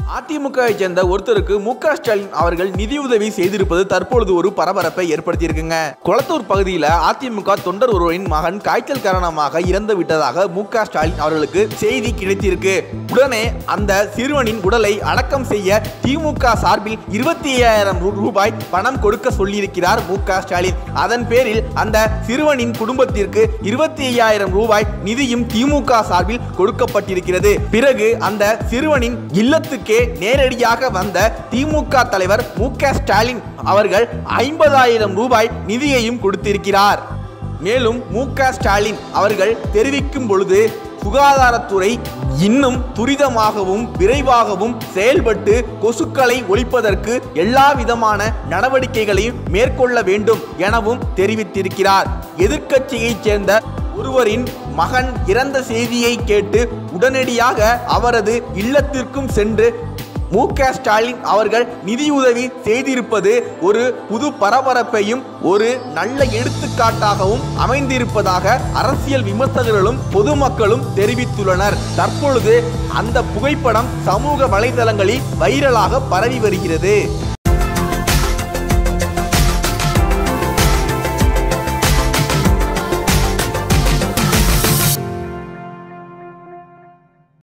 அதிமுகவை சேர்ந்த ஒருத்தருக்கு மு க ஸ்டாலின் அவர்கள் நிதியுதவி செய்திருப்பது தற்பொழுது ஒரு பரபரப்பை ஏற்படுத்தியிருக்குங்க குளத்தூர் பகுதியில் அதிமுக தொண்டர் ஒருவரின் மகன் காய்ச்சல் காரணமாக இறந்து விட்டதாக மு க ஸ்டாலின் அவர்களுக்கு செய்தி கிடைத்திருக்கு உடனே அந்த சிறுவனின் உடலை அடக்கம் செய்ய திமுக சார்பில் இருபத்தி ஐயாயிரம் ரூபாய் பணம் கொடுக்க சொல்லியிருக்கிறார் மு க ஸ்டாலின் அதன் பேரில் அந்த சிறுவனின் குடும்பத்திற்கு இருபத்தி ஐயாயிரம் ரூபாய் நிதியும் திமுக சார்பில் கொடுக்கப்பட்டிருக்கிறது பிறகு அந்த சிறுவனின் இல்லத்துக்கே நேரடியாக வந்த திமுக தலைவர் மு க ஸ்டாலின் அவர்கள் ஐம்பதாயிரம் ரூபாய் நிதியையும் கொடுத்திருக்கிறார் மேலும் மு க ஸ்டாலின் அவர்கள் தெரிவிக்கும் பொழுது சுகாதாரத்துறை இன்னும் துரிதமாகவும் விரைவாகவும் செயல்பட்டு கொசுக்களை ஒழிப்பதற்கு எல்லா விதமான நடவடிக்கைகளையும் மேற்கொள்ள வேண்டும் எனவும் தெரிவித்திருக்கிறார் எதிர்க்கட்சியைச் சேர்ந்த ஒருவரின் மகன் இறந்த செய்தியை கேட்டு உடனடியாக அவரது இல்லத்திற்கும் சென்று மு க ஸ்டாலின் அவர்கள் நிதியுதவி செய்திருப்பது ஒரு புது பரபரப்பையும் ஒரு நல்ல எடுத்துக்காட்டாகவும் அமைந்திருப்பதாக அரசியல் விமர்சகர்களும் பொதுமக்களும் தெரிவித்துள்ளனர் தற்பொழுது அந்த புகைப்படம் சமூக வலைதளங்களில் வைரலாக பரவி வருகிறது